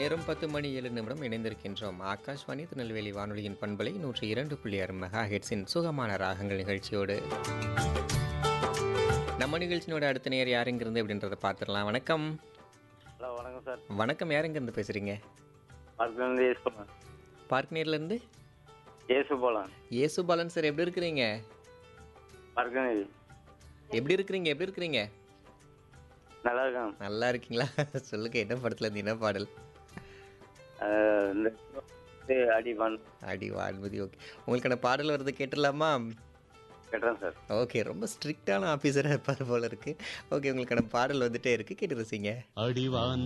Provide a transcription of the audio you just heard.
நேரம் பத்து மணி ஏழு நிமிடம் இணைந்திருக்கின்றோம் ஆகாஷ்வாணி திருநெல்வேலி வானொலியின் பண்பலை நூற்றி இரண்டு புள்ளி ஆறு மெகா ஹெட்ஸின் சுகமான ராகங்கள் நிகழ்ச்சியோடு நம்ம நிகழ்ச்சியோட அடுத்த நேர் யாருங்கிருந்து அப்படின்றத பார்த்துடலாம் வணக்கம் ஹலோ வணக்கம் சார் வணக்கம் யாருங்கிருந்து பேசுறீங்க பார்க்கலேருந்து ஏசு போலாம் பார்க் நேர்லேருந்து ஏசு போலாம் ஏசுபாலன் சார் எப்படி இருக்கிறீங்க பார்க்கணும் எப்படி இருக்கிறீங்க எப்படி இருக்கிறீங்க நல்லா இருக்கேன் நல்லா இருக்கீங்களா சொல்லுங்க என்ன படத்துல இருந்து என்ன பாடல் அஹ் இந்த இது அடி பண் அடி வால்மதி ஓகே உங்களுக்கான பாடல் வருது கேட்டுடலாமா கட்டுறேன் சார் ஓகே ரொம்ப ஸ்ட்ரிக்டான ஆஃபீஸராக இருப்பார் போல இருக்கு ஓகே உங்களுக்கான பாடல் வந்துட்டே இருக்கு கேட்டு ரசிங்க அடிவான்